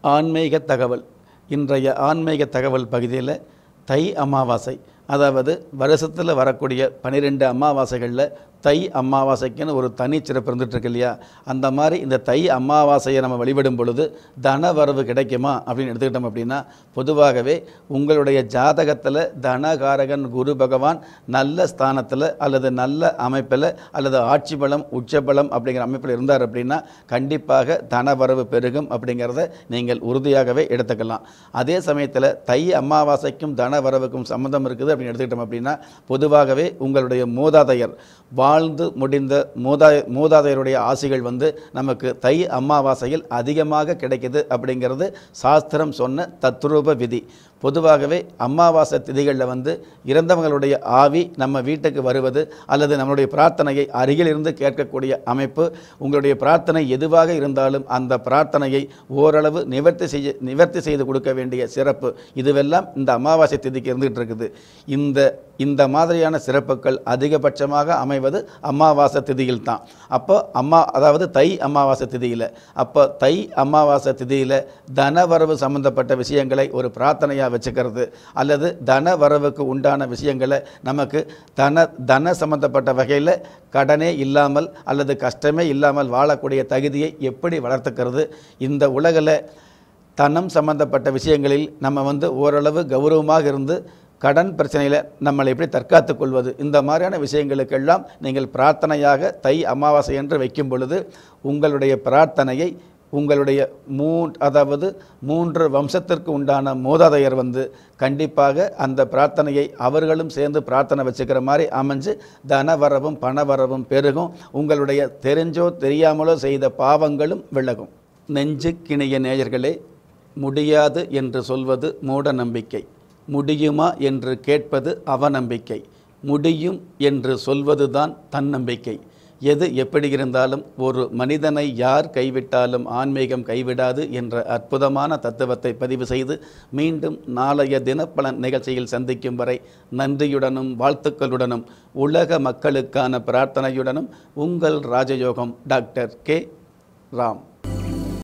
ஆன்மீக தகவல் இன்றைய ஆன்மீக தகவல் பகுதியில் தை அமாவாசை அதாவது வருஷத்தில் வரக்கூடிய பன்னிரெண்டு அமாவாசைகளில் தை அமாவாசைக்குன்னு ஒரு தனி சிறப்பு இருந்துட்டு இருக்கு இல்லையா அந்த மாதிரி இந்த தை அமாவாசையை நம்ம வழிபடும் பொழுது தன வரவு கிடைக்குமா அப்படின்னு எடுத்துக்கிட்டோம் அப்படின்னா பொதுவாகவே உங்களுடைய ஜாதகத்தில் தனகாரகன் குரு பகவான் நல்ல ஸ்தானத்தில் அல்லது நல்ல அமைப்பில் அல்லது ஆட்சி பலம் உச்ச பலம் அப்படிங்கிற அமைப்பில் இருந்தார் அப்படின்னா கண்டிப்பாக தன வரவு பெருகும் அப்படிங்கிறத நீங்கள் உறுதியாகவே எடுத்துக்கலாம் அதே சமயத்தில் தை அமாவாசைக்கும் தன வரவுக்கும் சம்மந்தம் இருக்குது அப்படின்னு எடுத்துக்கிட்டோம் அப்படின்னா பொதுவாகவே உங்களுடைய மூதாதையர் வாழ்ந்து முடிந்த மூதாய மூதாதையருடைய ஆசிகள் வந்து நமக்கு தை அமாவாசையில் அதிகமாக கிடைக்குது அப்படிங்கிறது சாஸ்திரம் சொன்ன தத்ரூப விதி பொதுவாகவே அமாவாசை திதிகளில் வந்து இறந்தவங்களுடைய ஆவி நம்ம வீட்டுக்கு வருவது அல்லது நம்மளுடைய பிரார்த்தனையை அருகில் இருந்து கேட்கக்கூடிய அமைப்பு உங்களுடைய பிரார்த்தனை எதுவாக இருந்தாலும் அந்த பிரார்த்தனையை ஓரளவு நிவர்த்தி செய்ய நிவர்த்தி செய்து கொடுக்க வேண்டிய சிறப்பு இதுவெல்லாம் இந்த அமாவாசை திதிக்கு இருந்துகிட்டு இருக்குது இந்த இந்த மாதிரியான சிறப்புகள் அதிகபட்சமாக அமைவது அமாவாசை திதியில் தான் அப்போ அம்மா அதாவது தை அமாவாசை திதியில் அப்போ தை அமாவாசை திதியில் தனவரவு சம்பந்தப்பட்ட விஷயங்களை ஒரு பிரார்த்தனையாக வச்சுக்கிறது அல்லது தன வரவுக்கு உண்டான விஷயங்களை நமக்கு தன தன சம்பந்தப்பட்ட வகையில் கடனே இல்லாமல் அல்லது கஷ்டமே இல்லாமல் வாழக்கூடிய தகுதியை எப்படி வளர்த்துக்கிறது இந்த உலகில் தனம் சம்பந்தப்பட்ட விஷயங்களில் நம்ம வந்து ஓரளவு கௌரவமாக இருந்து கடன் பிரச்சனையில் நம்மளை எப்படி தற்காத்துக் கொள்வது இந்த மாதிரியான விஷயங்களுக்கெல்லாம் நீங்கள் பிரார்த்தனையாக தை அமாவாசை என்று வைக்கும் பொழுது உங்களுடைய பிரார்த்தனையை உங்களுடைய மூ அதாவது மூன்று வம்சத்திற்கு உண்டான மூதாதையர் வந்து கண்டிப்பாக அந்த பிரார்த்தனையை அவர்களும் சேர்ந்து பிரார்த்தனை வச்சுக்கிற மாதிரி அமைஞ்சு தனவரவும் பணவரவும் பெருகும் உங்களுடைய தெரிஞ்சோ தெரியாமலோ செய்த பாவங்களும் விலகும் நெஞ்சுக்கிணைய நேயர்களே முடியாது என்று சொல்வது மூட நம்பிக்கை முடியுமா என்று கேட்பது அவநம்பிக்கை முடியும் என்று சொல்வதுதான் தன்னம்பிக்கை எது எப்படி இருந்தாலும் ஒரு மனிதனை யார் கைவிட்டாலும் ஆன்மீகம் கைவிடாது என்ற அற்புதமான தத்துவத்தை பதிவு செய்து மீண்டும் நாளைய தினப்பலன் நிகழ்ச்சியில் சந்திக்கும் வரை நன்றியுடனும் வாழ்த்துக்களுடனும் உலக மக்களுக்கான பிரார்த்தனையுடனும் உங்கள் ராஜயோகம் டாக்டர் கே ராம்